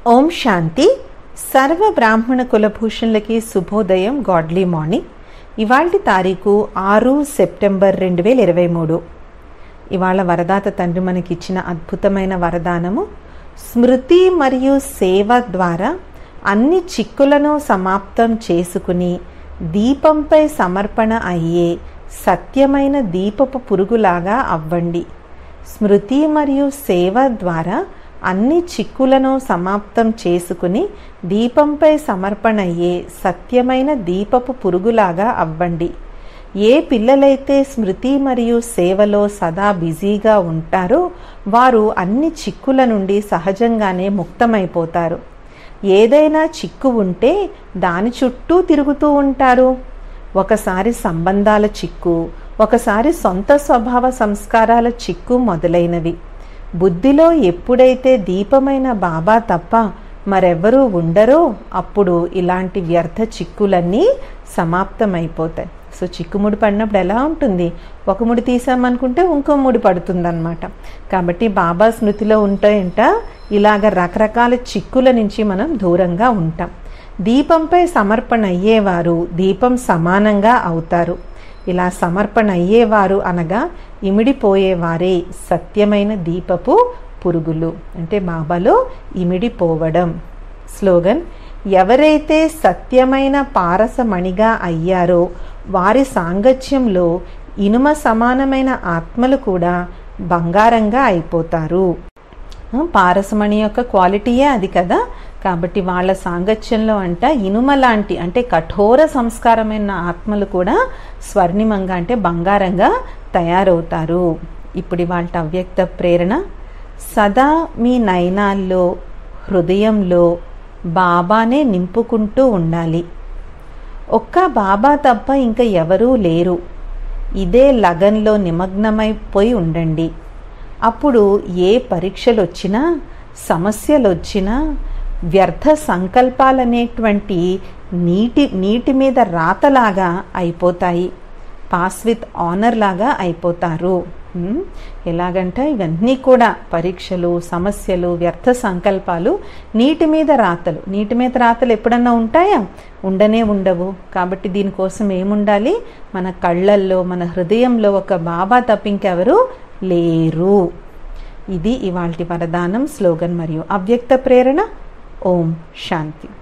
ఓం శాంతి సర్వ బ్రాహ్మణ కులభూషణులకి శుభోదయం గాడ్లీ మార్నింగ్ ఇవాళ తారీఖు ఆరు సెప్టెంబర్ రెండు వేల ఇరవై మూడు ఇవాళ వరదాత తండ్రి మనకిచ్చిన అద్భుతమైన వరదానము స్మృతి మరియు సేవ ద్వారా అన్ని చిక్కులను సమాప్తం చేసుకుని దీపంపై సమర్పణ అయ్యే సత్యమైన దీపపు పురుగులాగా అవ్వండి స్మృతి మరియు సేవ ద్వారా అన్ని చిక్కులను సమాప్తం చేసుకుని దీపంపై సమర్పణ అయ్యే సత్యమైన దీపపు పురుగులాగా అవ్వండి ఏ పిల్లలైతే స్మృతి మరియు సేవలో సదా బిజీగా ఉంటారో వారు అన్ని చిక్కుల నుండి సహజంగానే ముక్తమైపోతారు ఏదైనా చిక్కు ఉంటే దాని చుట్టూ తిరుగుతూ ఉంటారు ఒకసారి సంబంధాల చిక్కు ఒకసారి సొంత స్వభావ సంస్కారాల చిక్కు మొదలైనవి బుద్ధిలో ఎప్పుడైతే దీపమైన బాబా తప్ప మరెవ్వరూ ఉండరో అప్పుడు ఇలాంటి వ్యర్థ చిక్కులన్నీ సమాప్తమైపోతాయి సో చిక్కుముడి పడినప్పుడు ఎలా ఉంటుంది ఒక ముడి తీసామనుకుంటే ఇంకో ముడి పడుతుందన్నమాట కాబట్టి బాబా స్మృతిలో ఉంటాయంట ఇలాగ రకరకాల చిక్కుల నుంచి మనం దూరంగా ఉంటాం దీపంపై సమర్పణ అయ్యేవారు దీపం సమానంగా అవుతారు ఇలా సమర్పణ అయ్యేవారు అనగా ఇమిడిపోయేవారే సత్యమైన దీపపు పురుగులు అంటే బాబాలో ఇమిడిపోవడం స్లోగన్ ఎవరైతే సత్యమైన పారసమణిగా అయ్యారో వారి సాంగత్యంలో ఇనుమ సమానమైన ఆత్మలు కూడా బంగారంగా అయిపోతారు పారసమణి యొక్క క్వాలిటీయే అది కదా కాబట్టి వాళ్ళ సాంగత్యంలో అంట ఇనుమ లాంటి అంటే కఠోర సంస్కారమైన ఆత్మలు కూడా స్వర్ణిమంగా అంటే బంగారంగా తయారవుతారు ఇప్పుడు వాళ్ళ అవ్యక్త ప్రేరణ సదా మీ నయనాల్లో హృదయంలో బాబానే నింపుకుంటూ ఉండాలి ఒక్క బాబా తప్ప ఇంకా ఎవరూ లేరు ఇదే లగన్లో నిమగ్నమైపోయి ఉండండి అప్పుడు ఏ పరీక్షలు వచ్చినా సమస్యలు వచ్చినా వ్యర్థ సంకల్పాలనేటువంటి నీటి నీటి మీద రాతలాగా అయిపోతాయి పాస్ విత్ ఆనర్ లాగా అయిపోతారు ఎలాగంటే ఇవన్నీ కూడా పరీక్షలు సమస్యలు వ్యర్థ సంకల్పాలు నీటి మీద రాతలు నీటి మీద రాతలు ఎప్పుడన్నా ఉంటాయా ఉండనే ఉండవు కాబట్టి దీనికోసం ఏముండాలి మన కళ్ళల్లో మన హృదయంలో ఒక బాబా తప్పింకెవరు లేరు ఇది ఇవాల్టి వరదానం స్లోగన్ మరియు అవ్యక్త ప్రేరణ ఓం శాంతి